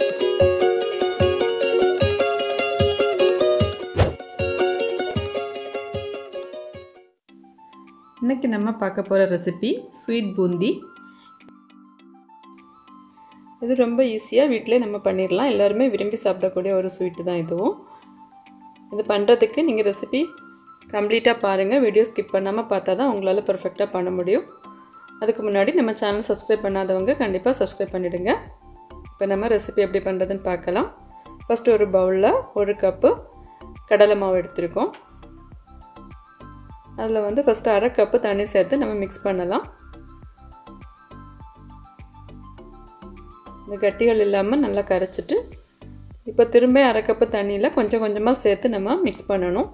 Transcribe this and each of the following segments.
இன்றைக்கி நம்ம பார்க்க போகிற ரெசிபி ஸ்வீட் பூந்தி இது ரொம்ப ஈஸியாக வீட்டிலே நம்ம பண்ணிடலாம் எல்லாருமே விரும்பி சாப்பிடக்கூடிய ஒரு ஸ்வீட்டு தான் இதுவும் இது பண்ணுறதுக்கு நீங்கள் ரெசிபி கம்ப்ளீட்டாக பாருங்கள் வீடியோ ஸ்கிப் பண்ணாமல் பார்த்தா தான் உங்களால் பர்ஃபெக்டாக பண்ண முடியும் அதுக்கு முன்னாடி நம்ம சேனல் சப்ஸ்கிரைப் பண்ணாதவங்க கண்டிப்பாக சப்ஸ்கிரைப் பண்ணிவிடுங்க இப்போ நம்ம ரெசிபி எப்படி பண்ணுறதுன்னு பார்க்கலாம் ஃபஸ்ட்டு ஒரு பவுலில் ஒரு கப்பு கடலை மாவு எடுத்திருக்கோம் அதில் வந்து ஃபஸ்ட்டு அரை கப்பு தண்ணி சேர்த்து நம்ம மிக்ஸ் பண்ணலாம் இந்த கட்டிகள் இல்லாமல் நல்லா கரைச்சிட்டு இப்போ திரும்ப அரை கப்பு தண்ணியில் கொஞ்சம் கொஞ்சமாக சேர்த்து நம்ம மிக்ஸ் பண்ணணும்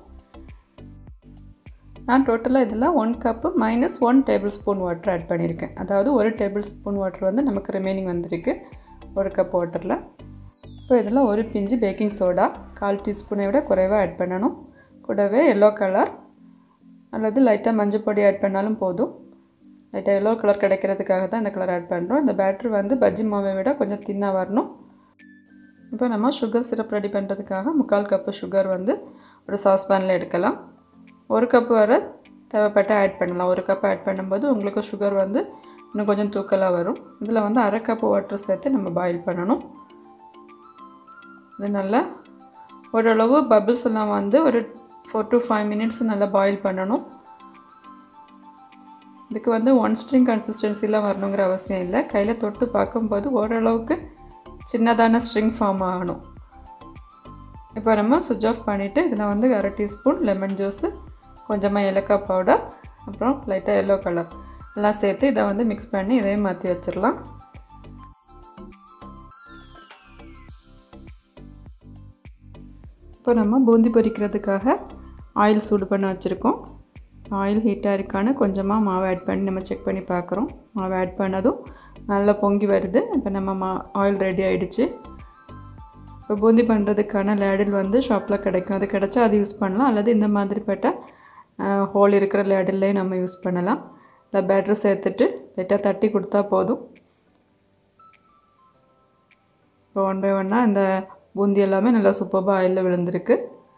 நான் டோட்டலாக இதில் one cup minus one tablespoon water add பண்ணியிருக்கேன் அதாவது ஒரு டேபிள் ஸ்பூன் வாட்டர் வந்து நமக்கு ரிமைனிங் வந்திருக்கு ஒரு கப் வாட்டரில் இப்போ இதில் ஒரு பிஞ்சு பேக்கிங் சோடா கால் டீஸ்பூனை விட குறைவாக ஆட் பண்ணணும் கூடவே எல்லோ கலர் அல்லது லைட்டாக மஞ்சள் பொடி ஆட் பண்ணாலும் போதும் லைட்டாக எல்லோ கலர் கிடைக்கிறதுக்காக தான் இந்த கலர் ஆட் பண்ணுறோம் இந்த பேட்ரு வந்து பஜ்ஜி மாவை விட கொஞ்சம் தின்னாக வரணும் இப்போ நம்ம சுகர் சிரப் ரெடி பண்ணுறதுக்காக முக்கால் கப்பு சுகர் வந்து ஒரு சாஸ்பேனில் எடுக்கலாம் ஒரு கப்பு வர தேவைப்பட்ட ஆட் பண்ணலாம் ஒரு கப் ஆட் பண்ணும்போது உங்களுக்கு சுகர் வந்து இன்னும் கொஞ்சம் தூக்கலாக வரும் இதில் வந்து அரை கப்பு வாட்டர் சேர்த்து நம்ம பாயில் பண்ணணும் இது நல்லா ஓரளவு பபிள்ஸ் எல்லாம் வந்து ஒரு ஃபோர் டு ஃபைவ் மினிட்ஸ் நல்லா பாயில் பண்ணணும் இதுக்கு வந்து ஒன் ஸ்ட்ரிங் கன்சிஸ்டன்சிலாம் வரணுங்கிற அவசியம் இல்லை கையில் தொட்டு பார்க்கும்போது ஓரளவுக்கு சின்னதான ஸ்ட்ரிங் ஃபார்ம் ஆகணும் இப்போ நம்ம சுவிட்ச் ஆஃப் பண்ணிவிட்டு இதில் வந்து அரை டீஸ்பூன் லெமன் ஜூஸு கொஞ்சமாக ஏலக்காய் பவுடர் அப்புறம் லைட்டாக எல்லோ கலர் எல்லாம் சேர்த்து இதை வந்து மிக்ஸ் பண்ணி இதையும் மாற்றி வச்சிடலாம் இப்போ நம்ம பூந்தி பொரிக்கிறதுக்காக ஆயில் சூடு பண்ண வச்சுருக்கோம் ஆயில் ஹீட்டாக இருக்கான்னு கொஞ்சமாக மாவு ஆட் பண்ணி நம்ம செக் பண்ணி பார்க்குறோம் மாவு ஆட் பண்ணதும் நல்லா பொங்கி வருது இப்போ நம்ம மா ஆயில் ரெடி ஆகிடுச்சு இப்போ பூந்தி பண்ணுறதுக்கான லேடில் வந்து ஷாப்பில் கிடைக்கும் அது கிடச்சா அது யூஸ் பண்ணலாம் அல்லது இந்த மாதிரிப்பட்ட ஹோல் இருக்கிற லேடில்லையும் நம்ம யூஸ் பண்ணலாம் இல்லை பேட்ரு சேர்த்துட்டு லைட்டாக தட்டி கொடுத்தா போதும் இப்போ ஒன் பை ஒன்னாக இந்த பூந்தி எல்லாமே நல்லா சூப்பராக ஆயிலில் விழுந்திருக்கு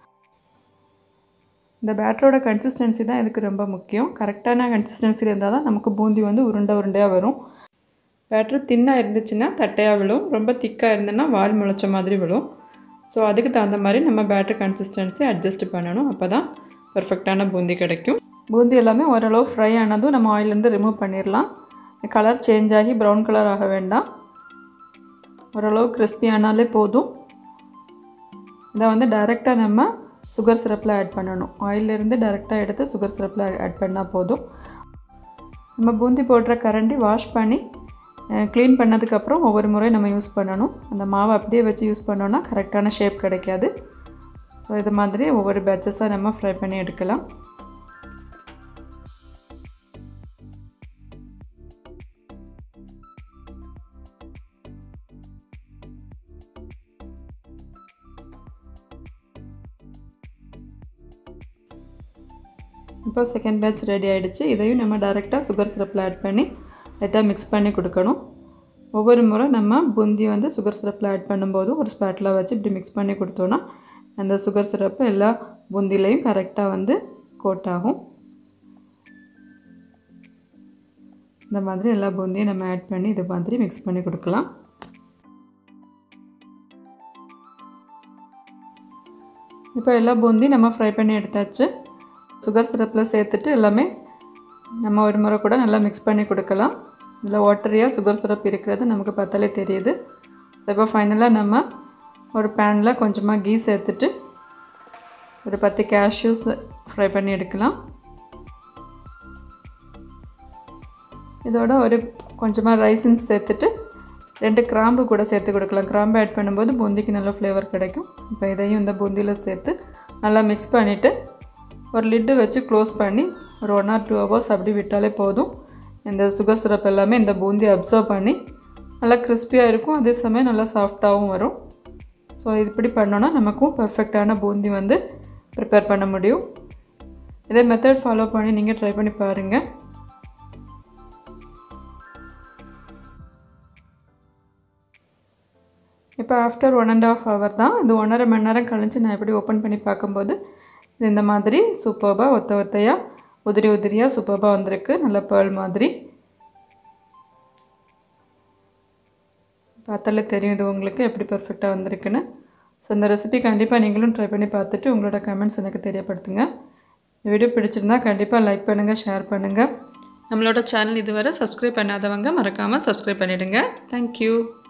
இந்த பேட்டரோட கன்சிஸ்டன்சி தான் இதுக்கு ரொம்ப முக்கியம் கரெக்டான கன்சிஸ்டன்சியில் இருந்தால் தான் நமக்கு பூந்தி வந்து உருண்டை உருண்டையாக வரும் பேட்ரு தின்னாக இருந்துச்சுன்னா தட்டையாக விழும் ரொம்ப திக்காக இருந்ததுன்னா வால் முளைச்ச மாதிரி விழும் ஸோ அதுக்கு தகுந்த மாதிரி நம்ம பேட்டர் கன்சிஸ்டன்சி அட்ஜஸ்ட் பண்ணணும் அப்போ தான் பர்ஃபெக்டான பூந்தி கிடைக்கும் பூந்தி எல்லாமே ஓரளவு ஃப்ரை ஆனதும் நம்ம ஆயிலேருந்து ரிமூவ் பண்ணிடலாம் கலர் சேஞ்ச் ஆகி ப்ரௌன் கலர் ஆக வேண்டாம் ஓரளவு கிறிஸ்பி ஆனாலே போதும் இதை வந்து டைரெக்டாக நம்ம சுகர் சிரப்பில் ஆட் பண்ணணும் ஆயிலிருந்து டைரெக்டாக எடுத்து சுகர் சிரப்பில் ஆட் பண்ணால் போதும் நம்ம பூந்தி போடுற கரண்டி வாஷ் பண்ணி க்ளீன் பண்ணதுக்கப்புறம் ஒவ்வொரு முறையும் நம்ம யூஸ் பண்ணணும் அந்த மாவை அப்படியே வச்சு யூஸ் பண்ணோன்னா கரெக்டான ஷேப் கிடைக்காது ஸோ இது மாதிரி ஒவ்வொரு பேட்சஸாக நம்ம ஃப்ரை பண்ணி எடுக்கலாம் இப்போ செகண்ட் பேட்ச் ரெடி ஆகிடுச்சு இதையும் நம்ம டைரெக்டாக சுகர் சிரப்பில் ஆட் பண்ணி லைட்டாக மிக்ஸ் பண்ணி கொடுக்கணும் ஒவ்வொரு முறை நம்ம பூந்தி வந்து சுகர் சிரப்பில் ஆட் பண்ணும்போதும் ஒரு ஸ்பேட்டில் வச்சு இப்படி மிக்ஸ் பண்ணி கொடுத்தோன்னா அந்த சுகர் சிரப்பு எல்லா பூந்திலையும் கரெக்டாக வந்து கோட் ஆகும் இந்த மாதிரி எல்லா பூந்தியும் நம்ம ஆட் பண்ணி இது மாதிரி மிக்ஸ் பண்ணி கொடுக்கலாம் இப்போ எல்லா பூந்தி நம்ம ஃப்ரை பண்ணி எடுத்தாச்சு சுகர் சிரப்பில் சேர்த்துட்டு எல்லாமே நம்ம ஒரு முறை கூட நல்லா மிக்ஸ் பண்ணி கொடுக்கலாம் இதில் வாட்டரியாக சுகர் சிரப் இருக்கிறது நமக்கு பார்த்தாலே தெரியுது இப்போ ஃபைனலாக நம்ம ஒரு பேனில் கொஞ்சமாக கீ சேர்த்துட்டு ஒரு பத்து கேஷ்யூஸ் ஃப்ரை பண்ணி எடுக்கலாம் இதோட ஒரு கொஞ்சமாக ரைசின்ஸ் சேர்த்துட்டு ரெண்டு கிராம்பு கூட சேர்த்து கொடுக்கலாம் கிராம்பு ஆட் பண்ணும்போது பூந்திக்கு நல்ல ஃப்ளேவர் கிடைக்கும் இப்போ இதையும் இந்த பூந்தியில் சேர்த்து நல்லா மிக்ஸ் பண்ணிவிட்டு ஒரு லிட்டு வச்சு க்ளோஸ் பண்ணி ஒரு ஒன் ஆர் டூ ஹவர்ஸ் அப்படி விட்டாலே போதும் இந்த சுகர் சிரப் எல்லாமே இந்த பூந்தி அப்சர்வ் பண்ணி நல்லா கிறிஸ்பியாக இருக்கும் அதே சமயம் நல்லா சாஃப்டாகவும் வரும் ஸோ இப்படி பண்ணோன்னா நமக்கும் பர்ஃபெக்டான பூந்தி வந்து ப்ரிப்பேர் பண்ண முடியும் இதே மெத்தட் ஃபாலோ பண்ணி நீங்கள் ட்ரை பண்ணி பாருங்கள் இப்போ after one and half hour தான் இது ஒன்றரை மணி நேரம் கழித்து நான் எப்படி ஓப்பன் பண்ணி பார்க்கும்போது இது இந்த மாதிரி சூப்பர்பாக ஒத்த ஒத்தையாக உதிரி உதிரியாக சூப்பர்பாக வந்திருக்கு நல்ல பேர்ல் மாதிரி பார்த்தாலே தெரியும் இது உங்களுக்கு எப்படி பர்ஃபெக்டாக வந்திருக்குன்னு ஸோ இந்த ரெசிபி கண்டிப்பாக நீங்களும் ட்ரை பண்ணி பார்த்துட்டு உங்களோட கமெண்ட்ஸ் எனக்கு தெரியப்படுத்துங்க இந்த வீடியோ பிடிச்சிருந்தா கண்டிப்பாக லைக் பண்ணுங்கள் ஷேர் பண்ணுங்கள் நம்மளோட சேனல் இதுவரை சப்ஸ்கிரைப் பண்ணாதவங்க மறக்காமல் சப்ஸ்கிரைப் பண்ணிவிடுங்க தேங்க்யூ